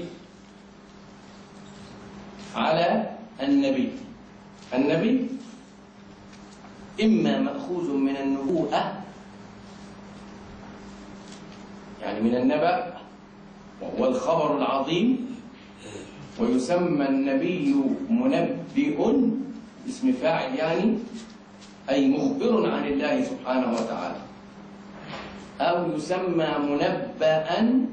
على النبي النبي إما مأخوذ من النبوءة يعني من النبأ وهو الخبر العظيم ويسمى النبي منبئ اسم فاعل يعني أي مخبر عن الله سبحانه وتعالى أو يسمى منبأ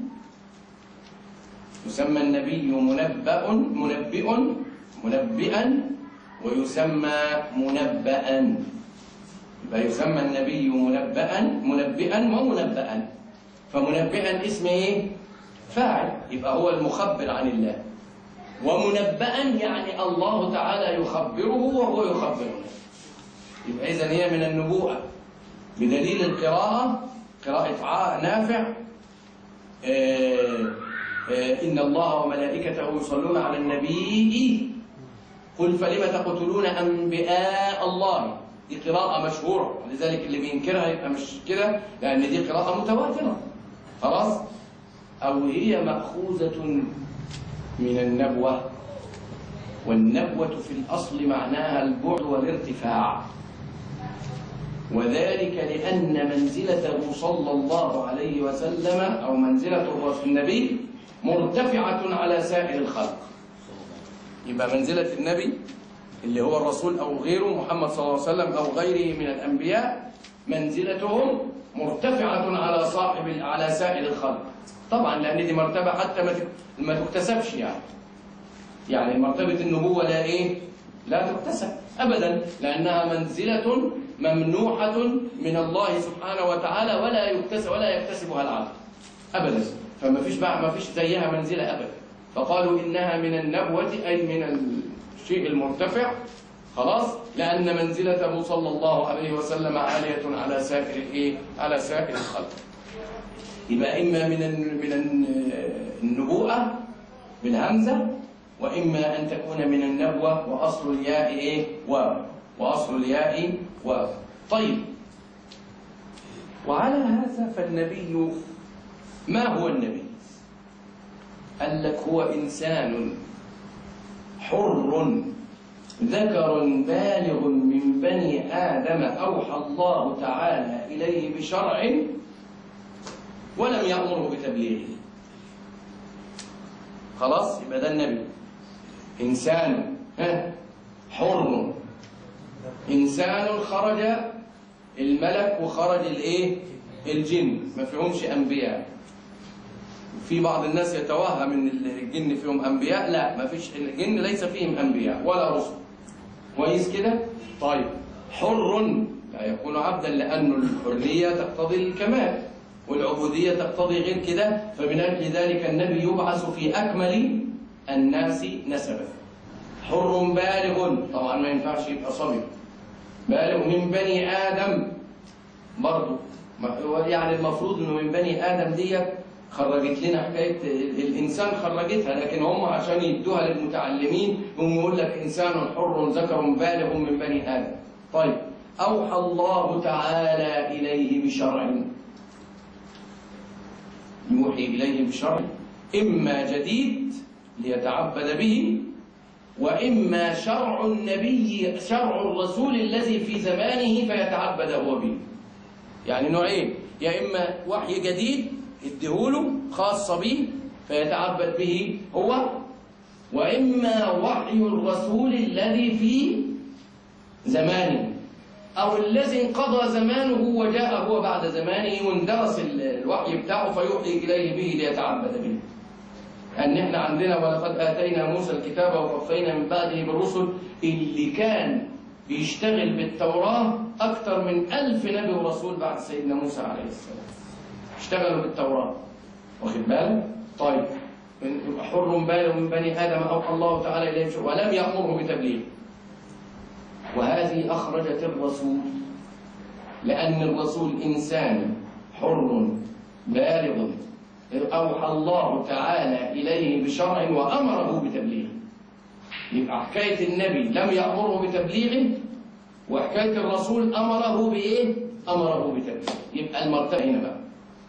يسمى النبي منبأ منبئ منبئا ويسمى منبأ يبقى يسمى النبي منبأ منبئا ومنبأ فمنبئا اسم ايه؟ فاعل يبقى هو المخبر عن الله ومنبأ يعني الله تعالى يخبره وهو يخبرنا يبقى إذا هي من النبوءة بدليل القراءة قراءة عاء نافع آه، آه، إن الله وملائكته يصلون على النبي قل فلم تقتلون أنبياء الله دي قراءة مشهورة ولذلك اللي بينكرها يبقى مش كده لأن دي قراءة متواترة خلاص أو هي مأخوذة من النبوة والنبوة في الأصل معناها البعد والارتفاع وذلك لأن منزلته صلى الله عليه وسلم أو منزلة الرسول النبي مرتفعة على سائر الخلق يبقى منزلة النبي اللي هو الرسول أو غيره محمد صلى الله عليه وسلم أو غيره من الأنبياء منزلتهم مرتفعة على صاحب على سائر الخلق طبعا لأن دي مرتبة حتى ما تك- ما تكتسبش يعني يعني مرتبة النبوة لا إيه؟ لا تكتسب أبدا لأنها منزلة ممنوحة من الله سبحانه وتعالى ولا يكتسب ولا يكتسبها العبد أبدا فما فيش بقى ما فيش زيها منزلة أبدا فقالوا إنها من النبوة أي من الشيء المرتفع خلاص لأن منزلته صلى الله عليه وسلم عالية على سائر الإيه؟ على سائر الخلق يبقى إما من الن- من الن- النبوءة بالهمزة وإما أن تكون من النبوة وأصل الياء إيه؟ واو وأصل الياء واو طيب وعلى هذا فالنبي ما هو النبي؟ قال لك هو إنسان حر ذكر بالغ من بني آدم أوحى الله تعالى إليه بشرع ولم يأمره بتبليغه خلاص يبقى ده النبي إنسان ها حر إنسان خرج الملك وخرج الإيه الجن ما فيهمش أنبياء في بعض الناس يتوهم ان الجن فيهم انبياء لا ما فيش الجن ليس فيهم انبياء ولا رسل كويس كده طيب حر لا يكون عبدا لأن الحرية تقتضي الكمال والعبودية تقتضي غير كده فمن أجل ذلك النبي يبعث في أكمل الناس نسبا حر بالغ طبعا ما ينفعش يبقى صبي بالغ من بني آدم برضه ما- يعني المفروض انه من بني ادم ديت خرجت لنا حكايه الانسان خرجتها لكن هم عشان يدوها للمتعلمين هم يقول لك انسان حر ذكر بالغ من بني ادم. طيب اوحى الله تعالى اليه بشرع يوحي اليه بشرع اما جديد ليتعبد به واما شرع النبي شرع الرسول الذي في زمانه فيتعبد هو به. يعني نوعين يا إما وحي جديد اديهوله خاص به فيتعبد به هو وإما وحي الرسول الذي في زمانه أو الذي انقضى زمانه وجاء هو بعد زمانه واندرس ال- الوحي بتاعه فيوحي إليه به ليتعبد به أن إحنا عندنا ولقد آتينا موسى الكتاب وقفينا من بعده بالرسل اللي كان بيشتغل بالتوراة أكثر من ألف نبي ورسول بعد سيدنا موسى عليه السلام اشتغلوا بالتوراة واخد بالك؟ طيب من- يبقى حر بالغ من بني آدم أوحى الله تعالى إليه بشيء ولم يأمره بتبليغ وهذه أخرجت الرسول لأن الرسول إنسان حر بالغ أوحى الله تعالى إليه بشرع وأمره بتبليغه يبقى حكاية النبي لم يأمره بتبليغه وحكاية الرسول أمره بإيه؟ أمره بتبليغه يبقى المرتبة هنا بقى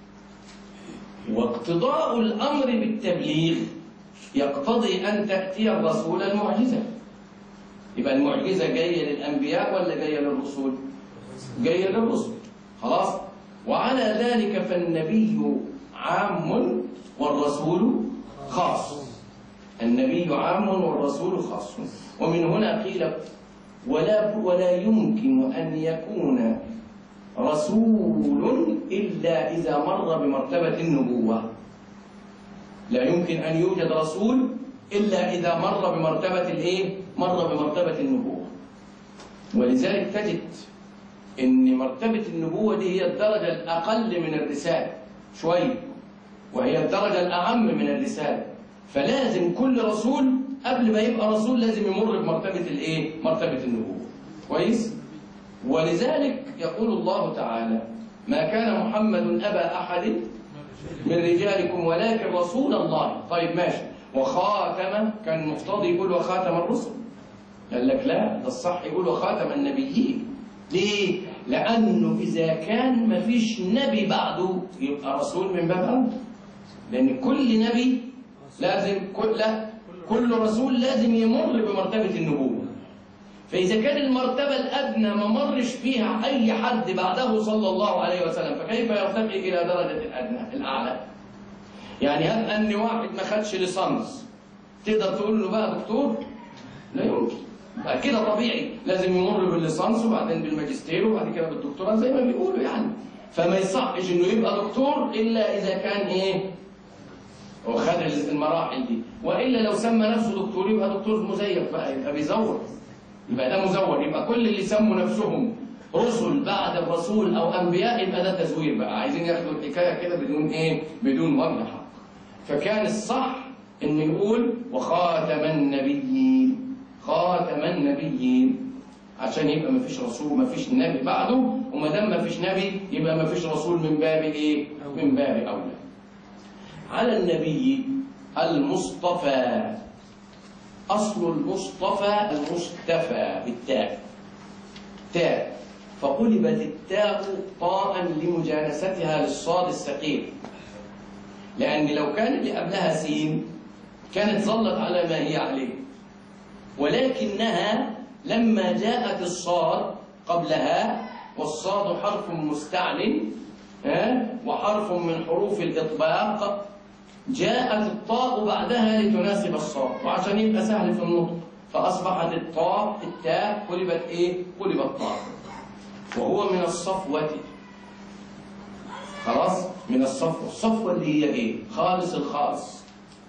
واقتضاء الأمر بالتبليغ يقتضي أن تأتي الرسول المعجزة يبقى المعجزة جاية للأنبياء ولا جاية للرسول؟ جاية للرسل خلاص؟ وعلى ذلك فالنبي عام والرسول خاص النبي عام والرسول خاص ومن هنا قيل ولا ولا يمكن أن يكون رسول إلا إذا مر بمرتبة النبوة لا يمكن أن يوجد رسول إلا إذا مر بمرتبة الإيه؟ مر بمرتبة النبوة ولذلك تجد إن مرتبة النبوة دي هي الدرجة الأقل من الرسالة شوية وهي الدرجة الأعم من الرسالة فلازم كل رسول قبل ما يبقى رسول لازم يمر بمرتبة الإيه؟ مرتبة النبوة كويس؟ ولذلك يقول الله تعالى ما كان محمد أبا أحد من رجالكم ولكن رسول الله طيب ماشي وخاتم كان المفترض يقول وخاتم الرسل قال لك لا ده الصح يقول وخاتم النبيين ليه؟ لأنه إذا كان ما فيش نبي بعده يبقى رسول من باب أولى لأن كل نبي لازم كل لا كل رسول لازم يمر بمرتبة النبوة فإذا كان المرتبة الأدنى ما مرش فيها أي حد بعده صلى الله عليه وسلم فكيف يرتقي إلى درجة الأدنى الأعلى يعني هل أن واحد ما خدش ليسانس تقدر تقول له بقى دكتور لا يمكن بقى كده طبيعي لازم يمر بالليسانس وبعدين بالماجستير وبعد كده بالدكتوراه زي ما بيقولوا يعني فما يصحش انه يبقى دكتور الا اذا كان ايه وخد المراحل دي والا لو سمى نفسه دكتور يبقى دكتور مزيف بقى يبقى بيزور يبقى ده مزور يبقى كل اللي سموا نفسهم رسل بعد الرسول او انبياء يبقى ده تزوير بقى عايزين ياخدوا الحكايه كده بدون ايه بدون وجه حق فكان الصح ان يقول وخاتم النبيين خاتم النبيين عشان يبقى ما فيش رسول ما فيش نبي بعده وما دام ما فيش نبي يبقى ما فيش رسول من باب ايه من باب اولى على النبي المصطفى أصل المصطفى المصطفى بالتاء تاء فقلبت التاء طاء لمجانستها للصاد الثقيل لأن لو كان اللي قبلها سين كانت ظلت على ما هي عليه ولكنها لما جاءت الصاد قبلها والصاد حرف مستعل وحرف من حروف الإطباق جاءت الطاء بعدها لتناسب الصاد وعشان يبقى سهل في النطق فأصبحت الطاء التاء قلبت إيه؟ قلبت طاء وهو من الصفوة خلاص؟ من الصفوة الصفوة اللي هي إيه؟ خالص الخالص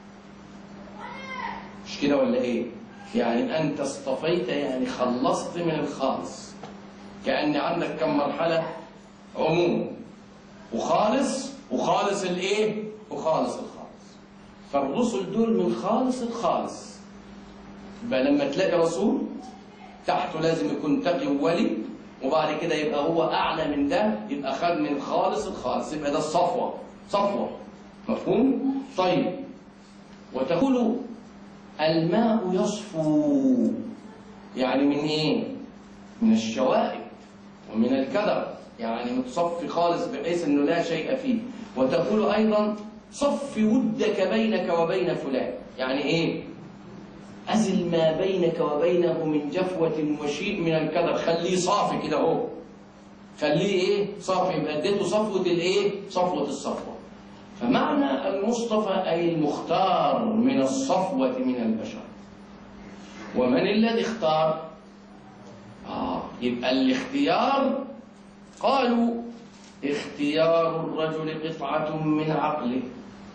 مش كده ولا إيه؟ يعني أنت اصطفيت يعني خلصت من الخالص كأن عندك كم مرحلة عموم وخالص وخالص الإيه؟ وخالص الخالص فالرسل دول من خالص الخالص يبقى لما تلاقي رسول تحته لازم يكون تقي وولي وبعد كده يبقى هو اعلى من ده يبقى خد من خالص الخالص يبقى ده الصفوه صفوه مفهوم طيب وتقول الماء يصفو يعني من ايه من الشوائب ومن الكدر يعني متصفي خالص بحيث انه لا شيء فيه وتقول ايضا صف ودك بينك وبين فلان يعني ايه أزل ما بينك وبينه من جفوة وشيء من الكدر خليه صافي كده اهو خليه ايه صافي يبقى اديته صفوة الايه صفوة الصفوة فمعنى المصطفى أي المختار من الصفوة من البشر ومن الذي اختار آه يبقى الاختيار قالوا اختيار الرجل قطعة من عقله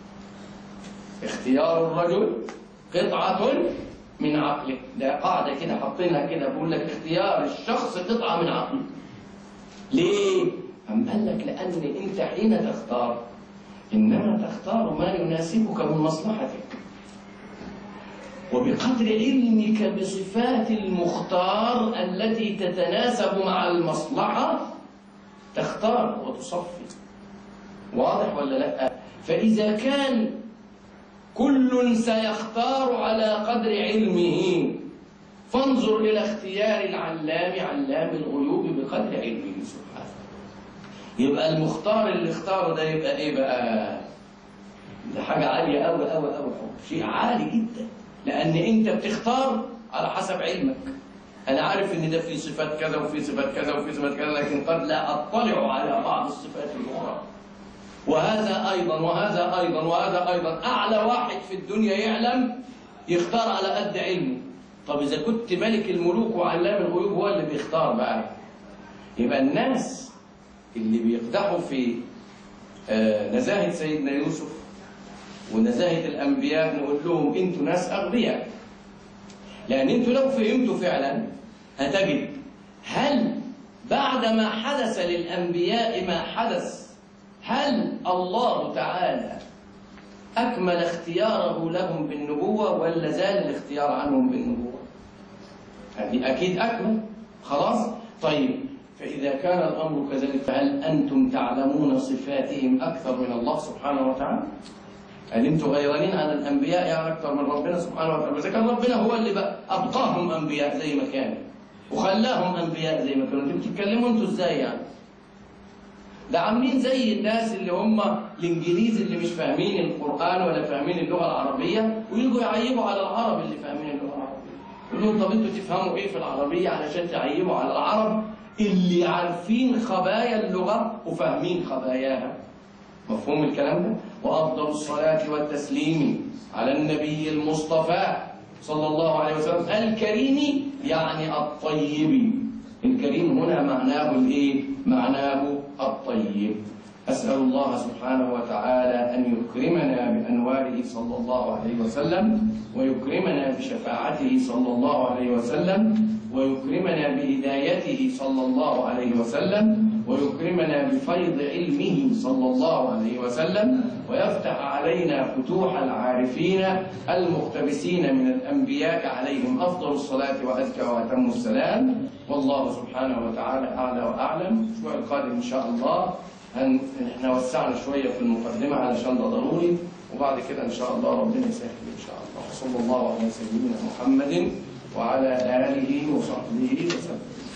اختيار الرجل قطعة من عقله ده قاعدة كده حاطينها كده بقول لك اختيار الشخص قطعة من عقله ليه؟ أم قال لك لأن أنت حين تختار إنما تختار ما يناسبك من مصلحتك وبقدر علمك بصفات المختار التي تتناسب مع المصلحة تختار وتصفي واضح ولا لا فإذا كان كل سيختار على قدر علمه فانظر إلى اختيار العلام علام الغيوب بقدر علمه سبحانه يبقى المختار اللي اختاره ده يبقى ايه بقى ده حاجة عالية أوي أوي أوي شيء عالي جدا لأن أنت بتختار على حسب علمك أنا عارف إن ده فيه صفات كذا وفيه صفات كذا وفيه صفات كذا لكن قد لا أطلع على بعض الصفات الأخرى وهذا أيضا وهذا أيضا وهذا أيضا أعلى واحد في الدنيا يعلم يختار على قد علمه طب إذا كنت ملك الملوك وعلام الغيوب هو اللي بيختار بقى يبقى الناس اللي بيقدحوا في نزاهة سيدنا يوسف ونزاهة الأنبياء نقول لهم أنتوا ناس أغبياء لأن أنتوا لو فهمتوا فعلا هتجد هل بعدما حدث للأنبياء ما حدث هل الله تعالى أكمل اختياره لهم بالنبوة ولا زال الاختيار عنهم بالنبوة؟ هذه أكيد أكمل خلاص؟ طيب فإذا كان الأمر كذلك فهل أنتم تعلمون صفاتهم أكثر من الله سبحانه وتعالى؟ هل أنتم غيرانين عن الأنبياء يعني أكثر من ربنا سبحانه وتعالى؟ إذا كان ربنا هو اللي بقى أبقاهم أنبياء زي ما كانوا وخلاهم أنبياء زي ما كانوا، أنتوا بتتكلموا أنتوا إزاي يعني؟ ده عاملين زي الناس اللي هم الانجليز اللي مش فاهمين القران ولا فاهمين اللغه العربيه ويجوا يعيبوا على العرب اللي فاهمين اللغه العربيه يقول لهم طب انتوا تفهموا ايه في العربيه علشان تعيبوا على العرب اللي عارفين خبايا اللغه وفاهمين خباياها مفهوم الكلام ده وافضل الصلاه والتسليم على النبي المصطفى صلى الله عليه وسلم الكريم يعني الطيب الكريم هنا معناه الايه معناه الطيب أسأل الله سبحانه وتعالى أن يكرمنا بأنواره صلى الله عليه وسلم ويكرمنا بشفاعته صلى الله عليه وسلم ويكرمنا بهدايته صلى الله عليه وسلم ويكرمنا بفيض علمه صلى الله عليه وسلم ويفتح علينا فتوح العارفين المقتبسين من الأنبياء عليهم أفضل الصلاة وأزكى وأتم السلام والله سبحانه وتعالى أعلى وأعلم الأسبوع القادم إن شاء الله هن... احنا وسعنا شوية في المقدمة علشان ده ضروري وبعد كده إن شاء الله ربنا يسهل إن شاء الله صلى الله على سيدنا محمد وعلى آله وصحبه وسلم